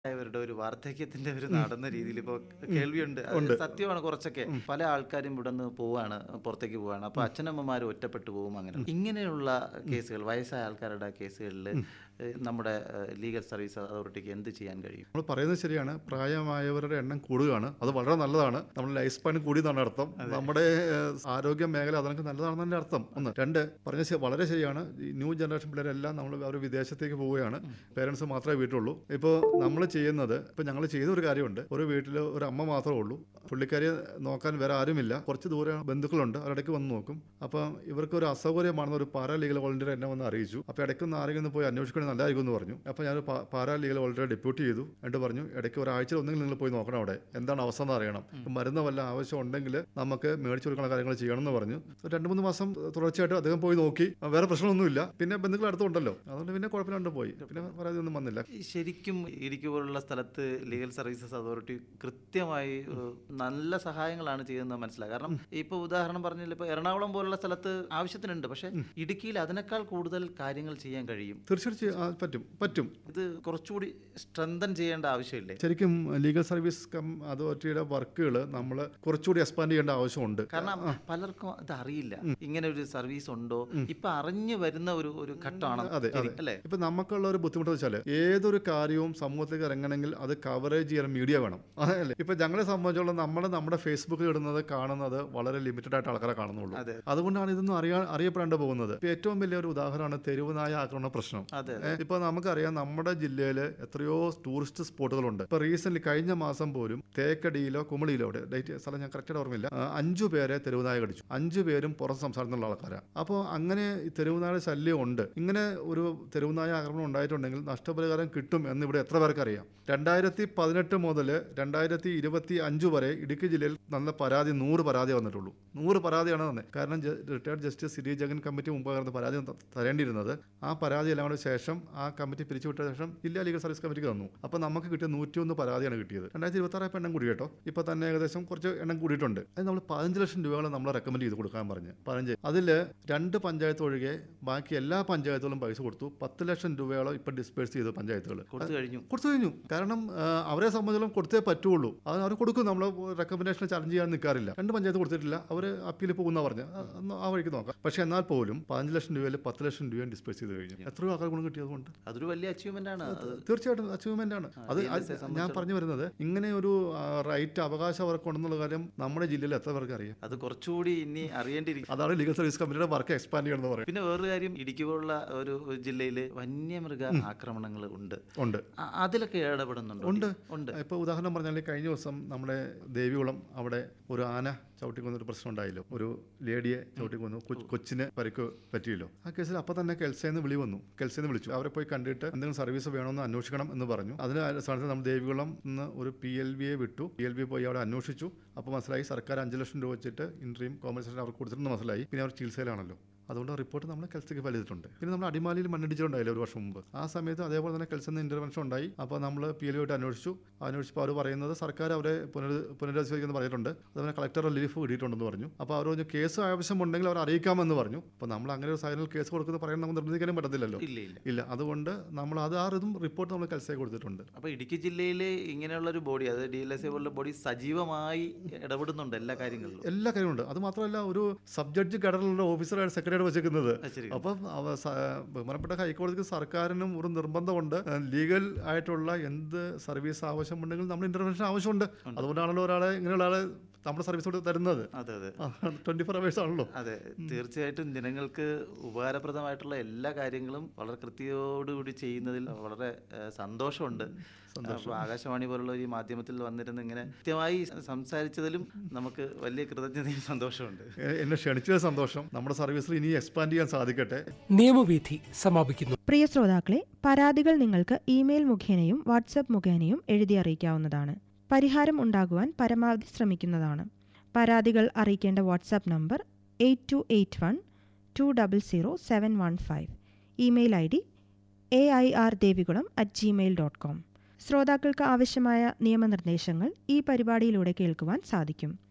അവരുടെ ഒരു വാർദ്ധക്യത്തിന്റെ ഒരു നടന്ന രീതിയിൽ ഇപ്പൊ കേൾവിയുണ്ട് അത് ഉണ്ട്. സത്യമാണ് കുറച്ചൊക്കെ പല ആൾക്കാരും ഇവിടെ നിന്ന് പോവാണ് പുറത്തേക്ക് പോവാണ് അപ്പൊ അച്ഛനമ്മമാർ ഒറ്റപ്പെട്ടു പോകും അങ്ങനെ ഇങ്ങനെയുള്ള കേസുകൾ വയസ്സായ ആൾക്കാരുടെ കേസുകളിൽ നമ്മുടെ ലീഗൽ സർവീസ് അതോറിറ്റിക്ക് എന്ത് ചെയ്യാൻ കഴിയും നമ്മൾ പറയുന്നത് ശരിയാണ് പ്രായമായവരുടെ എണ്ണം കൂടുകയാണ് അത് വളരെ നല്ലതാണ് നമ്മുടെ ലൈഫ് സ്പാൻ കൂടിയെന്നാണ് അർത്ഥം നമ്മുടെ ഏഹ്, ആരോഗ്യ മേഖല അതിനൊക്കെ നല്ലതാണെന്നതിന്റെ അർത്ഥം ഒന്ന് രണ്ട് പറഞ്ഞ ശ- വളരെ ശരിയാണ് ഈ ന്യൂ ജനറേഷൻ പിള്ളേരെല്ലാം നമ്മൾ അവർ വിദേശത്തേക്ക് പോവുകയാണ് പേരൻസ് മാത്രമേ വീട്ടിലുള്ളൂ ഇപ്പോൾ നമ്മൾ ചെയ്യുന്നത് ഇപ്പോൾ ഞങ്ങൾ ചെയ്ത ഒരു കാര്യമുണ്ട് ഒരു വീട്ടിൽ ഒരു അമ്മ മാത്രമേ ഉള്ളൂ പുള്ളിക്കാരിയെ നോക്കാൻ വേറെ ആരുമില്ല കുറച്ച് ദൂരെ ബന്ധുക്കളുണ്ട് അവരിടയ്ക്ക് വന്ന് നോക്കും അപ്പം ഇവർക്ക് ഒരു അസൗകര്യമാണെന്ന് ഒരു പാരാ ലീഗൽ വോളണ്ടിയർ എന്നെ വന്ന് അറിയിച്ചു അപ്പോൾ ഇടയ്ക്ക് ഒന്ന് ആരെങ്കിലും ഒന്ന് പോയി അന്വേഷിക്കണേ നല്ലതായിരിക്കും എന്ന് പറഞ്ഞു അപ്പോൾ ഞാൻ പാരാ ലീഗൽ വോളണ്ടിയർ ഡെപ്യൂട്ടി ചെയ്തു എന്നിട്ട് പറഞ്ഞു ഇടയ്ക്ക് ഒരാഴ്ചയിൽ ഒന്നെങ്കിലും നിങ്ങൾ പോയി നോക്കണം അവിടെ എന്താണ് അവസ്ഥ എന്ന് അറിയണം ഇപ്പം മരുന്ന് വല്ല ആവശ്യം ഉണ്ടെങ്കിൽ നമുക്ക് മേടിച്ചു കൊടുക്കുന്ന കാര്യങ്ങൾ ചെയ്യണം എന്ന് പറഞ്ഞു ഒരു രണ്ട് മൂന്ന് മാസം തുടർച്ചയായിട്ട് അദ്ദേഹം പോയി നോക്കി വേറെ പ്രശ്നമൊന്നുമില്ല പിന്നെ ബന്ധുക്കൾ അടുത്തുണ്ടല്ലോ അതുകൊണ്ട് പിന്നെ കുഴപ്പമില്ലാണ്ട് പോയി പിന്നെ പരാതി ഒന്നും വന്നില്ല ഈ ശരിക്കും ഇടുക്കി പോലുള്ള സ്ഥലത്ത് ലീഗൽ സർവീസസ് അതോറിറ്റി കൃത്യമായി ഏഹ്, നല്ല സഹായങ്ങളാണ് ചെയ്യുന്നത് മനസ്സിലാക്കുക കാരണം ഇപ്പൊ ഉദാഹരണം പറഞ്ഞാൽ ഇപ്പൊ എറണാകുളം പോലുള്ള സ്ഥലത്ത് ആവശ്യത്തിനുണ്ട് പക്ഷെ ഇടുക്കിയിൽ അതിനേക്കാൾ കൂടുതൽ കാര്യങ്ങൾ ചെയ്യാൻ കഴിയും തീർച്ചയായിട്ടും ചെയ്യ- ആ, പറ്റും പറ്റും ഇത് കുറച്ചുകൂടി സ്ട്രെങ്തൻ ചെയ്യേണ്ട ആവശ്യമില്ലേ ശരിക്കും ലീഗൽ സർവീസ് കം അതോറിറ്റിയുടെ വർക്കുകൾ നമ്മൾ കുറച്ചുകൂടി എക്സ്പാൻഡ് ചെയ്യേണ്ട ആവശ്യമുണ്ട് കാരണം പലർക്കും ഇത് അറിയില്ല ഇങ്ങനെ ഒരു സർവീസ് ഉണ്ടോ ഇപ്പൊ അറിഞ്ഞു വരുന്ന ഒരു ഒരു ഘട്ടമാണ് അതെ ശരി, അതെ അല്ലേ ഇപ്പൊ നമുക്കുള്ള ഒരു ബുദ്ധിമുട്ട് വെച്ചാൽ ഏതൊരു കാര്യവും സമൂഹത്തിലേക്ക് ഇറങ്ങണമെങ്കിൽ അത് കവറേജ് ചെയ്യാൻ മീഡിയ വേണം അതല്ലേ ഇപ്പൊ ഞങ്ങളെ സംബന്ധിച്ചോളം നമ്മൾ നമ്മുടെ ഫേസ്ബുക്കിൽ ഇടുന്നത് കാണുന്നത് വളരെ ലിമിറ്റഡ് ആയിട്ട് ആൾക്കാരെ കാണുന്നുള്ളൂ അതെ. അതുകൊണ്ടാണ് ഇതൊന്നും അറിയാൻ അറിയപ്പെടാണ്ട് പോകുന്നത് ഇപ്പൊ ഏറ്റവും വലിയ ഒരു ഉദാഹരണമാണ് തെരുവ് നായ ആക്രമണ പ്രശ്നം അതെ ഏ, ഇപ്പൊ നമുക്കറിയാം നമ്മുടെ ജില്ലയിൽ എത്രയോ ടൂറിസ്റ്റ് സ്പോട്ടുകളുണ്ട് ഇപ്പൊ റീസെന്റ് കഴിഞ്ഞ മാസം പോലും തേക്കടിയിലോ കുമളിയിലോ അവിടെ ഡേറ്റ് സ്ഥലം ഞാൻ കറക്റ്റ് ഓർമ്മയില്ല ആ, അഞ്ചു പേരെ തെരുവുനായ കടിച്ചു അഞ്ചു പേരും പുറം സംസ്ഥാനത്തുള്ള ആൾക്കാരാണ് അപ്പോൾ അങ്ങനെ ഈ തെരുവുനായ ശല്യം ഉണ്ട് ഇങ്ങനെ ഒരു തെരുവുനായ ആക്രമണം ഉണ്ടായിട്ടുണ്ടെങ്കിൽ നഷ്ടപരിഹാരം കിട്ടും എന്ന് ഇവിടെ എത്ര പേർക്ക് അറിയാം രണ്ടായിരത്തി പതിനെട്ട് മുതൽ രണ്ടായിരത്തി ഇരുപത്തി അഞ്ച് വരെ ഇടുക്കി ജില്ലയിൽ നല്ല പരാതി നൂറ് പരാതി വന്നിട്ടുള്ളൂ നൂറ് പരാതിയാണ് തന്നെ കാരണം retired justice Siri Jagan committee മുമ്പ് നടന്ന പരാതി ത- തരേണ്ടിയിരുന്നത് ആ പരാതി എല്ലാം കൂടെ ശേഷം ആ കമ്മിറ്റി പിരിച്ചുവിട്ട ശേഷം ജില്ലാ ലീഗൽ സർവീസ് കമ്മിറ്റിക്ക് തന്നു അപ്പോൾ നമുക്ക് കിട്ടിയ നൂറ്റിയൊന്ന് പരാതിയാണ് കിട്ടിയത് രണ്ടായിരത്തി ഇരുപത്തി ആറ് എണ്ണം കൂടി കേട്ടോ ഇപ്പോൾ തന്നെ ഏകദേശം കുറച്ച് എണ്ണം കൂടിയിട്ടുണ്ട് അത് നമ്മൾ പതിനഞ്ച് ലക്ഷം രൂപകൾ നമ്മൾ റെക്കമെൻഡ് ചെയ്ത് കൊടുക്കാൻ പറഞ്ഞ് പതിനഞ്ച് അതിൽ രണ്ട് പഞ്ചായത്ത് ഒഴികെ ബാക്കി എല്ലാ പഞ്ചായത്തുകളും പൈസ കൊടുത്തു പത്ത് ലക്ഷം രൂപയോളം ഇപ്പം ഡിസ്പേഴ്സ് ചെയ്തു പഞ്ചായത്തുകൾ കൊടുത്തു കഴിഞ്ഞു കൊടുത്തു കഴിഞ്ഞു കാരണം ആ, അവരെ സംബന്ധിച്ചിടത്തോളം കൊടുത്തേ പറ്റുള്ളൂ അത് അവർ കൊടുക്കും നമ്മൾ റെക്കമെൻഡേഷൻ ചലഞ്ച് ചെയ്യാൻ നിൽക്കാറില്ല രണ്ട് പഞ്ചായത്ത് കൊടുത്തിട്ടില്ല അവർ അപ്പീൽ പോകുന്ന പറഞ്ഞ് ആ, എന്നാ ആ വഴിക്ക് നോക്കാം പക്ഷേ എന്നാൽ പോലും പതിനഞ്ച് ലക്ഷം രൂപയിൽ പത്ത് ലക്ഷം രൂപയും ഡിസ്പേഴ്സ് ചെയ്ത് കഴിഞ്ഞു എത്രയോ ആൾക്കാർ ഗുണം കിട്ടിയതുകൊണ്ട് അതൊരു വലിയ അച്ചീവ്മെന്റ് ആണ് അത് തീർച്ചയായിട്ടും അച്ചീവ്മെന്റ് ആണ് അത് DLSA അത് ഞാൻ പറഞ്ഞു വരുന്നത് ഇങ്ങനെ ഒരു റൈറ്റ് അവകാശം അവർക്ക് ഉണ്ടെന്നുള്ള കാര്യം നമ്മുടെ ജില്ലയിൽ എത്ര പേർക്ക് അറിയാം അത് കുറച്ചുകൂടി ഇനി അറിയേണ്ടിയിരിക്കും അതാണ് ലീഗൽ സർവീസ് കമ്പനിയുടെ വർക്ക് എക്സ്പാൻഡ് ചെയ്യണമെന്ന് പറയും പിന്നെ വേറൊരു കാര്യം ഇടുക്കി പോലുള്ള ഒരു ജില്ലയിൽ വന്യമൃഗ ആക്രമണങ്ങൾ ഉണ്ട് ഉണ്ട് അ- അതിലൊക്കെ ഇടപെടുന്നുണ്ടോ ഉണ്ട്. ഉണ്ട് ഇപ്പോൾ ഉദാഹരണം പറഞ്ഞാൽ കഴിഞ്ഞ ദിവസം നമ്മുടെ ദേവികുളം അവിടെ ഒരു ആന ചവിട്ടിക്കൊന്ന ഒരു പ്രശ്നം ഉണ്ടായല്ലോ ഒരു ലേഡിയെ ചവിട്ടിക്കൊന്നു കൊ- കൊച്ചിന് പരിക്ക് പറ്റിയല്ലോ ആ കേസിൽ അപ്പോൾ തന്നെ കെൽസേന്ന് വിളി വന്നു കെൽസേന്ന് വിളിച്ചു അവരെ പോയി കണ്ടിട്ട് എന്തെങ്കിലും സർവീസ് വേണമെന്ന് അന്വേഷിക്കണം എന്ന് പറഞ്ഞു അതിന് സ്ഥാനത്ത് നമ്മൾ ദേവികുളം നിന്ന് ഒരു പി എൽ ബിയെ വിട്ടു പി എൽ ബി പോയി അവിടെ അന്വേഷിച്ചു അപ്പോൾ മനസ്സിലായി സർക്കാർ അഞ്ച് ലക്ഷം രൂപ വെച്ചിട്ട് ഇൻട്രീം കോമ്പൻസേഷൻ അവർക്ക് കൊടുത്തിട്ടെന്ന് മനസ്സിലായി പിന്നെ അവർ ചികിത്സയിലാണല്ലോ അതുകൊണ്ട് റിപ്പോർട്ട് നമ്മൾ കെൽസയ്ക്ക് ഫയൽ ചെയ്തിട്ടുണ്ട് പിന്നെ നമ്മൾ അടിമാലിയിൽ മണ്ണിടിച്ചിട്ടുണ്ടായില്ല ഒരു വർഷം മുമ്പ് ആ സമയത്ത് അതേപോലെ തന്നെ കെൽസെന്ന് ഇന്റർവെൻഷൻ ഉണ്ടായി അപ്പോൾ നമ്മൾ പി എൽ ആയിട്ട് അന്വേഷിച്ചു അന്വേഷിച്ചപ്പോൾ അവർ പറയുന്നത് സർക്കാർ അവരെ പുനർ പുനരധിവസിക്കുമെന്ന് പറഞ്ഞിട്ടുണ്ട് അതുപോലെ കളക്ടർ റിലീഫ് കിട്ടിയിട്ടുണ്ടെന്ന് പറഞ്ഞു അപ്പോൾ അവർ പറഞ്ഞു കേസ് ആവശ്യമുണ്ടെങ്കിൽ അവർ അറിയിക്കാമെന്ന് പറഞ്ഞു അപ്പോൾ നമ്മൾ അങ്ങനെ ഒരു സൈനൽ കേസ് കൊടുക്കുന്ന പറയാൻ നമുക്ക് നിർബന്ധിക്കാനും പറ്റത്തില്ലല്ലോ ഇല്ല ഇല്ല ഇല്ല അതുകൊണ്ട് നമ്മൾ അത് ആ ഇതും റിപ്പോർട്ട് നമ്മൾ കെൽസയെ കൊടുത്തിട്ടുണ്ട് അപ്പൊ ഇടുക്കി ജില്ലയിൽ ഇങ്ങനെയുള്ള ഒരു ബോഡി അതായത് ഡി എൽ എസ് എ പോലുള്ള ബോഡി സജീവമായി ഇടപെടുന്നുണ്ട് എല്ലാ കാര്യങ്ങളിലും എല്ലാ കാര്യമുണ്ട് അത് മാത്രമല്ല ഒരു സബ് ജഡ്ജ് ഘടകങ്ങളുടെ ഓഫീസറായിട്ട് സെക്രട്ടറി വെച്ചേക്കുന്നത് അത് ശരി അപ്പം അവ സ- ബഹുമാനപ്പെട്ട ഹൈക്കോടതിക്ക് സർക്കാരിനും ഒരു നിർബന്ധമുണ്ട് ലീഗൽ ആയിട്ടുള്ള എന്ത് സർവീസ് ആവശ്യമുണ്ടെങ്കിൽ നമ്മൾ ഇന്റർവെൻഷൻ ആവശ്യമുണ്ട് അതുകൊണ്ടാണല്ലോ ഒരാളെ ഇങ്ങനെയുള്ള ആളെ നമ്മുടെ സർവീസോട് തരുന്നത് അതെ അതെ ട്വന്റി ഫോർ അവേഴ്സ് ആണല്ലോ അതെ തീർച്ചയായിട്ടും ജനങ്ങൾക്ക് ഉപകാരപ്രദമായിട്ടുള്ള എല്ലാ കാര്യങ്ങളും വളരെ കൃത്യതയോടുകൂടി ചെയ്യുന്നതിൽ വളരെ ഏഹ്, സന്തോഷമുണ്ട് അപ്പോൾ ആകാശവാണി പോലുള്ള ഈ മാധ്യമത്തിൽ വന്നിരുന്ന് ഇങ്ങനെ കൃത്യമായി സംസാരിച്ചതിലും നമുക്ക് വലിയ കൃതജ്ഞതയും സന്തോഷമുണ്ട് എ- എന്നെ ക്ഷണിച്ചത് സന്തോഷം നമ്മുടെ സർവീസിൽ ഇനി എക്സ്പാൻഡ് ചെയ്യാൻ സാധിക്കട്ടെ നിയമവീഥി സമാപിക്കുന്നു പ്രിയ ശ്രോതാക്കളെ പരാതികൾ നിങ്ങൾക്ക് ഇമെയിൽ മുഖേനയും വാട്സപ്പ് മുഖേനയും എഴുതി അറിയിക്കാവുന്നതാണ് പരിഹാരം ഉണ്ടാകുവാൻ പരമാവധി ശ്രമിക്കുന്നതാണ് പരാതികൾ അറിയിക്കേണ്ട WhatsApp number eight two eight one two double zero seven one five email I D A I R Devikulam at Gmail dot com ശ്രോതാക്കൾക്ക് ആവശ്യമായ നിയമനിർദ്ദേശങ്ങൾ ഈ പരിപാടിയിലൂടെ കേൾക്കുവാൻ സാധിക്കും